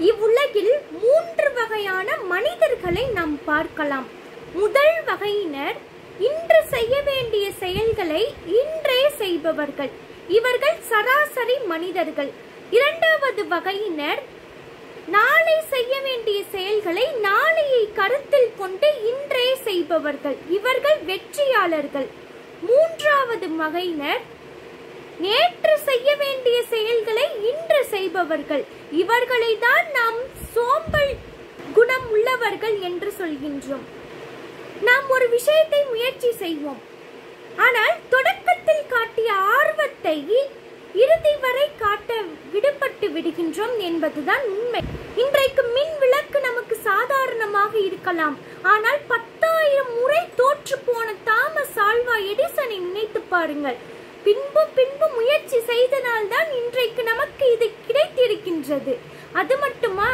இவ்வுலகில் மூன்று வகையான மனிதர்களை நாம் பார்க்கலாம் முதல் வகையினர் இன்று செய்ய வேண்டிய செயல்களை இன்றே செய்பவர்கள் இவர்கள் சராசரி மனிதர்கள் இரண்டாவது வகையினர் நாளை செய்ய வேண்டிய செயல்களை நாளையை கருத்தில் கொண்டு இன்றே செய்பவர்கள் இவர்கள் வெற்றியாளர்கள் மூன்றாவது வகையினர் நேற்று செய்ய வேண்டிய செயல்களை இன்று செய்பவர்கள் இவர்களை தான் நாம் சோம்பல் குணம் உள்ளவர்கள் என்று சொல்கின்றோம் நாம் ஒரு விஷயத்தை முயற்சி செய்வோம் ஆனால் தொடக்கத்தில் காட்டிய ஆர்வத்தை இறுதி வரை காட்ட விடுபட்டு விடுகின்றோம் என்பதுதான் உண்மை இன்றைக்கு மின் விளக்கு நமக்கு சாதாரணமாக இருக்கலாம் ஆனால் பத்தாயிரம் முறை தோற்று போன தாமஸ் ஆல்வா எடிசனை நினைத்து பாருங்கள் பின்பு பின்பு முயற்சி செய்தனால்தான் இன்றைக்கு நமக்கு இது கிடைத்திருக்கின்றது அது மட்டுமா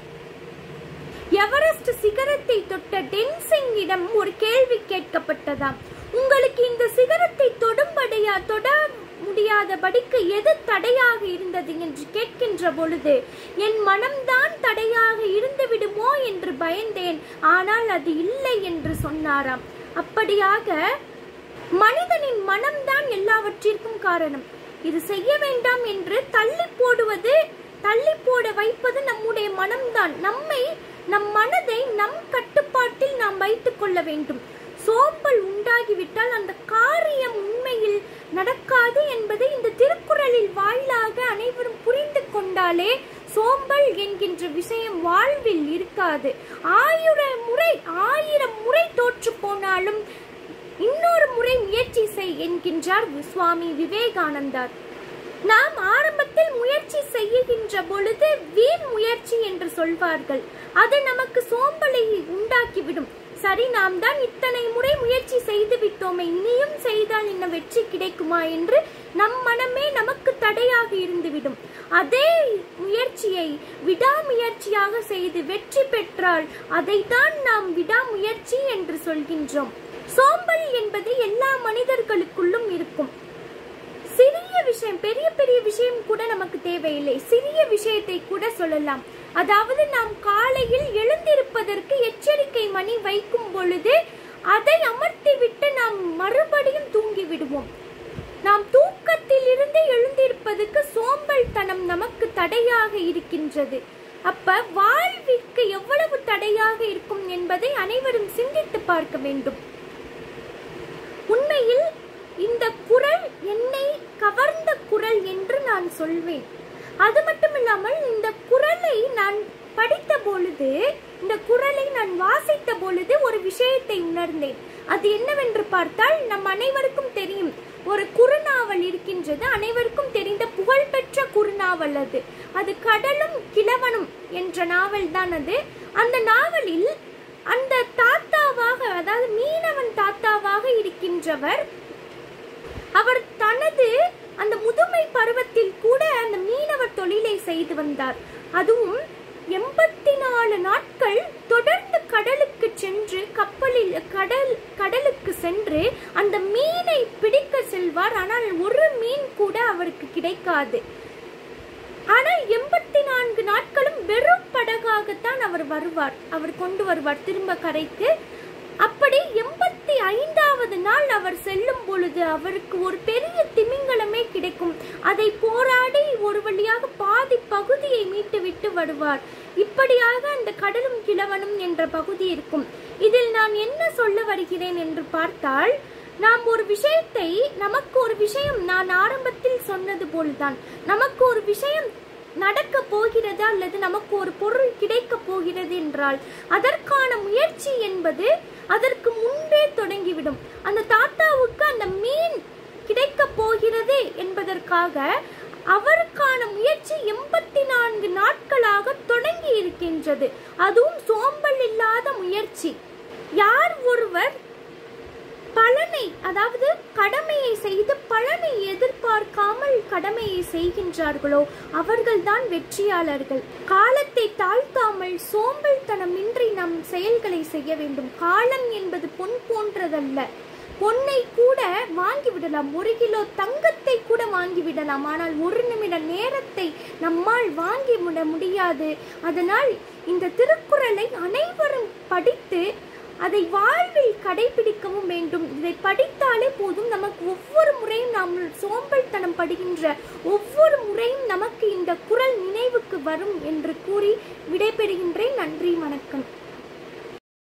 எவரெஸ்ட் சிகரத்தை தொட்ட டென்சிங்கிடம் ஒரு கேள்வி கேட்கப்பட்டதாம் உங்களுக்கு இந்த சிகரத்தை தொடும்படியா தொட முடியாதபடிக்கு எது தடையாக இருந்தது என்று கேட்கின்ற பொழுது என் மனம்தான் தடையாக இருந்து விடுமோ என்று பயந்தேன் ஆனால் அது இல்லை என்று சொன்னாராம் அப்படியாக மனிதனின் மனம்தான் எல்லாவற்றிற்கும் காரணம் இது செய்ய வேண்டாம் என்று தள்ளி போடுவது தள்ளி போட வைப்பது நம்முடைய மனம்தான் நம்மை நம் மனதை நம் கட்டுப்பாட்டில் நாம் வைத்துக் கொள்ள வேண்டும் சோம்பல் உண்டாகிவிட்டால் அந்த காரியம் உண்மையில் நடக்காது என்பதை இந்த திருக்குறளில் வாயிலாக அனைவரும் புரிந்து கொண்டாலே சோம்பல் என்கின்ற விஷயம் வாழ்வில் இருக்காது ஆயிரம் முறை ஆயிரம் முறை தோற்று போனாலும் இன்னொரு முறை முயற்சி செய் என்கின்றார் சுவாமி விவேகானந்தர் நாம் ஆரம்பத்தில் முயற்சி செய்கின்ற பொழுது வீண் முயற்சி என்று சொல்வார்கள் அது நமக்கு சோம்பலை உண்டாக்கிவிடும் சரி நாம் தான் இத்தனை முறை முயற்சி செய்து விட்டோமே இனியும் செய்தால் என்ன வெற்றி கிடைக்குமா என்று நம் மனமே நமக்கு தடையாக இருந்துவிடும் அதே முயற்சியை விடாமுயற்சியாக செய்து வெற்றி பெற்றால் அதைத்தான் நாம் விடாமுயற்சி என்று சொல்கின்றோம் சோம்பல் என்பது எல்லா மனிதர்களுக்குள்ளும் இருக்கும் சிறிய விஷயம் பெரிய பெரிய விஷயம் கூட நமக்கு தேவையில்லை சிறிய விஷயத்தை கூட சொல்லலாம் அதாவது நாம் காலையில் எழுந்திருப்பதற்கு எச்சரிக்கை மணி வைக்கும் பொழுது அதை அமர்த்தி விட்டு நாம் மறுபடியும் தூங்கி விடுவோம் நாம் தூக்கத்தில் இருந்து எழுந்திருப்பதற்கு சோம்பல் தனம் நமக்கு தடையாக இருக்கின்றது அப்ப வாழ்விற்கு எவ்வளவு தடையாக இருக்கும் என்பதை அனைவரும் சிந்தித்து பார்க்க வேண்டும் உண்மையில் இந்த குரல் என்னை கவர்ந்த குரல் என்று நான் சொல்வேன் அது மட்டுமில்லாமல் இந்த குரலை நான் படித்த பொழுது இந்த குரலை நான் வாசித்த பொழுது ஒரு விஷயத்தை உணர்ந்தேன் அது என்னவென்று பார்த்தால் நம் அனைவருக்கும் தெரியும் ஒரு குறுநாவல் இருக்கின்றது அனைவருக்கும் தெரிந்த புகழ்பெற்ற குறுநாவல் அது அது கடலும் கிழவனும் என்ற நாவல் தான் அது அந்த நாவலில் அந்த தாத்தாவாக அதாவது மீனவன் தாத்தாவாக இருக்கின்றவர் அவர் தனது அந்த முதுமை பருவத்தில் கூட அந்த மீனவர் தொழிலை செய்து வந்தார் அதுவும் எண்பத்தி நாலு நாட்கள் தொடர்ந்து கடலுக்கு சென்று கப்பலில் கடல் கடலுக்கு சென்று அந்த மீனை பிடிக்க செல்வார் ஆனால் ஒரு மீன் கூட அவருக்கு கிடைக்காது ஆனால் எண்பத்தி நான்கு நாட்களும் வெறும் படகாகத்தான் அவர் வருவார் அவர் கொண்டு வருவார் திரும்ப கரைக்கு அப்படி எண்பத்தி ஐந்தாவது நாள் அவர் செல்லும் பொழுது அவருக்கு ஒரு பெரிய திமிங்கலமே கிடைக்கும் அதை போராடி ஒரு வழியாக பாதி பகுதியை மீட்டு விட்டு வருவார் இப்படியாக அந்த கடலும் கிழவனும் என்ற பகுதி இருக்கும் இதில் நான் என்ன சொல்ல வருகிறேன் என்று பார்த்தால் நாம் ஒரு விஷயத்தை நமக்கு ஒரு விஷயம் நான் ஆரம்பத்தில் சொன்னது போல்தான் நமக்கு ஒரு விஷயம் நடக்க போகிறது அல்லது நமக்கு ஒரு பொருள் கிடைக்க போகிறது என்றால் அதற்கான முயற்சி என்பது அதற்கு முன்பே தொடங்கிவிடும் அந்த தாத்தாவுக்கு அந்த மீன் கிடைக்க போகிறது என்பதற்காக அவருக்கான முயற்சி எண்பத்தி நான்கு நாட்களாக தொடங்கி இருக்கின்றது அதுவும் சோம்பல் இல்லாத முயற்சி யார் ஒருவர் பலனை அதாவது கடமையை செய்து பலனை எதிர்பார்க்காமல் கடமையை செய்கின்றார்களோ அவர்கள்தான் வெற்றியாளர்கள் காலத்தை தாழ்த்தாமல் சோம்பல்தனமின்றி நம் செயல்களை செய்ய வேண்டும் காலம் என்பது பொன் போன்றதல்ல பொன்னை கூட வாங்கி விடலாம் ஒரு கிலோ தங்கத்தை கூட வாங்கி விடலாம் ஆனால் ஒரு நிமிட நேரத்தை நம்மால் வாங்கி விட முடியாது அதனால் இந்த திருக்குறளை அனைவரும் படித்து அதை வாழ்வில் கடைபிடிக்கவும் வேண்டும் இதை படித்தாலே போதும் நமக்கு ஒவ்வொரு முறையும் நாம் சோம்பல்தனம் படுகின்ற ஒவ்வொரு முறையும் நமக்கு இந்த குறள் நினைவுக்கு வரும் என்று கூறி விடைபெறுகின்றேன் நன்றி வணக்கம்